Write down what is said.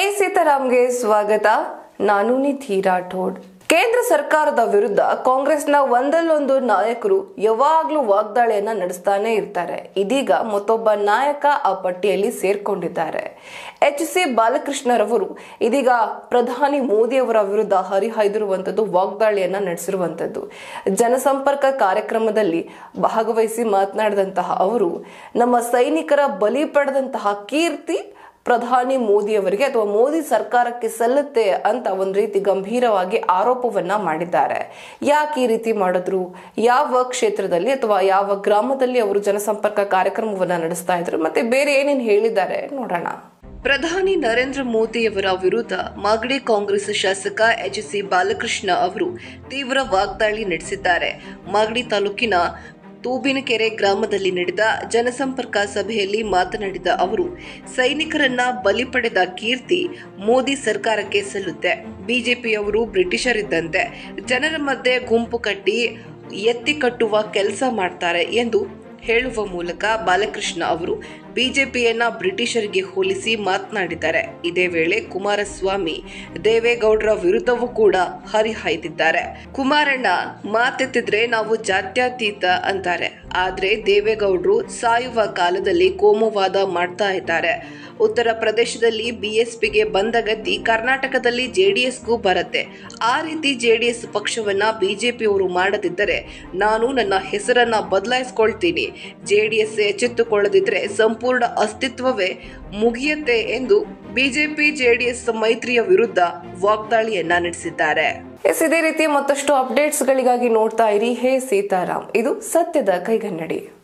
ಹೇ ಸೀತಾರಾಮ್ಗೆ ಸ್ವಾಗತ ನಾನು ನಿಧಿ ರಾಠೋಡ್ ಕೇಂದ್ರ ಸರ್ಕಾರದ ವಿರುದ್ಧ ಕಾಂಗ್ರೆಸ್ನ ಒಂದಲ್ಲೊಂದು ನಾಯಕರು ಯಾವಾಗ್ಲೂ ವಾಗ್ದಾಳಿಯನ್ನ ನಡೆಸ್ತಾನೆ ಇರ್ತಾರೆ ಇದೀಗ ಮತ್ತೊಬ್ಬ ನಾಯಕ ಆ ಪಟ್ಟಿಯಲ್ಲಿ ಸೇರ್ಕೊಂಡಿದ್ದಾರೆ ಎಚ್ ಸಿ ಬಾಲಕೃಷ್ಣರವರು ಇದೀಗ ಪ್ರಧಾನಿ ಮೋದಿಯವರ ವಿರುದ್ಧ ಹರಿಹಾಯ್ದಿರುವಂತದ್ದು ವಾಗ್ದಾಳಿಯನ್ನ ನಡೆಸಿರುವಂತದ್ದು ಜನಸಂಪರ್ಕ ಕಾರ್ಯಕ್ರಮದಲ್ಲಿ ಭಾಗವಹಿಸಿ ಮಾತನಾಡಿದಂತಹ ಅವರು ನಮ್ಮ ಸೈನಿಕರ ಬಲಿ ಪಡೆದಂತಹ ಕೀರ್ತಿ ಪ್ರಧಾನಿ ಮೋದಿಯವರಿಗೆ ಅಥವಾ ಮೋದಿ ಸರ್ಕಾರಕ್ಕೆ ಸಲ್ಲುತ್ತೆ ಅಂತ ಒಂದು ರೀತಿ ಗಂಭೀರವಾಗಿ ಆರೋಪವನ್ನ ಮಾಡಿದ್ದಾರೆ ಯಾಕೆ ಈ ರೀತಿ ಮಾಡಿದ್ರು ಯಾವ ಕ್ಷೇತ್ರದಲ್ಲಿ ಅಥವಾ ಯಾವ ಗ್ರಾಮದಲ್ಲಿ ಅವರು ಜನಸಂಪರ್ಕ ಕಾರ್ಯಕ್ರಮವನ್ನ ನಡೆಸ್ತಾ ಇದ್ರು ಮತ್ತೆ ಬೇರೆ ಏನೇನು ಹೇಳಿದ್ದಾರೆ ನೋಡೋಣ ಪ್ರಧಾನಿ ನರೇಂದ್ರ ಮೋದಿಯವರ ವಿರುದ್ಧ ಮಾಗಡಿ ಕಾಂಗ್ರೆಸ್ ಶಾಸಕ ಎಚ್ ಸಿ ಬಾಲಕೃಷ್ಣ ಅವರು ತೀವ್ರ ವಾಗ್ದಾಳಿ ನಡೆಸಿದ್ದಾರೆ ಮಾಗಡಿ ತಾಲೂಕಿನ ತೂಬಿನಕೆರೆ ಗ್ರಾಮದಲ್ಲಿ ನಡೆದ ಜನಸಂಪರ್ಕ ಸಭೆಯಲ್ಲಿ ಮಾತನಾಡಿದ ಅವರು ಸೈನಿಕರನ್ನ ಬಲಿ ಪಡೆದ ಕೀರ್ತಿ ಮೋದಿ ಸರ್ಕಾರಕ್ಕೆ ಸಲ್ಲುತ್ತೆ ಬಿಜೆಪಿಯವರು ಬ್ರಿಟಿಷರಿದ್ದಂತೆ ಜನರ ಮಧ್ಯೆ ಗುಂಪು ಕಟ್ಟಿ ಎತ್ತಿ ಕಟ್ಟುವ ಕೆಲಸ ಮಾಡ್ತಾರೆ ಎಂದು ಹೇಳುವ ಮೂಲಕ ಬಾಲಕೃಷ್ಣ ಅವರು ಬಿಜೆಪಿಯನ್ನ ಬ್ರಿಟಿಷರಿಗೆ ಹೋಲಿಸಿ ಮಾತನಾಡಿದ್ದಾರೆ ಇದೇ ವೇಳೆ ಕುಮಾರಸ್ವಾಮಿ ದೇವೇಗೌಡರ ವಿರುದ್ಧವೂ ಕೂಡ ಹರಿಹಾಯ್ದಿದ್ದಾರೆ ಕುಮಾರಣ್ಣ ಮಾತೆತ್ತಿದ್ರೆ ನಾವು ಜಾತ್ಯತೀತ ಅಂತಾರೆ ಆದ್ರೆ ದೇವೇಗೌಡರು ಸಾಯುವ ಕಾಲದಲ್ಲಿ ಕೋಮುವಾದ ಮಾಡ್ತಾ ಇದ್ದಾರೆ ಉತ್ತರ ಪ್ರದೇಶದಲ್ಲಿ ಬಿಎಸ್ಪಿಗೆ ಬಂದ ಗತಿ ಕರ್ನಾಟಕದಲ್ಲಿ ಜೆಡಿಎಸ್ಗೂ ಬರುತ್ತೆ ಆ ರೀತಿ ಜೆಡಿಎಸ್ ಪಕ್ಷವನ್ನ ಬಿಜೆಪಿಯವರು ಮಾಡದಿದ್ದರೆ ನಾನು ನನ್ನ ಹೆಸರನ್ನ ಬದಲಾಯಿಸ್ಕೊಳ್ತೀನಿ ಜೆಡಿಎಸ್ ಎಚ್ಚೆತ್ತುಕೊಳ್ಳದಿದ್ರೆ ಸಂಪೂರ್ಣ ಅಸ್ತಿತ್ವವೇ ಮುಗಿಯುತ್ತೆ ಎಂದು ಬಿಜೆಪಿ ಜೆಡಿಎಸ್ ಮೈತ್ರಿಯ ವಿರುದ್ಧ ವಾಗ್ದಾಳಿಯನ್ನ ನಡೆಸಿದ್ದಾರೆ ಎಸ್ ಇದೇ ರೀತಿ ಮತ್ತಷ್ಟು ಅಪ್ಡೇಟ್ಸ್ಗಳಿಗಾಗಿ ನೋಡ್ತಾ ಇರಿ ಹೇ ಸೀತಾರಾಮ್ ಇದು ಸತ್ಯದ ಕೈಗನ್ನಡಿ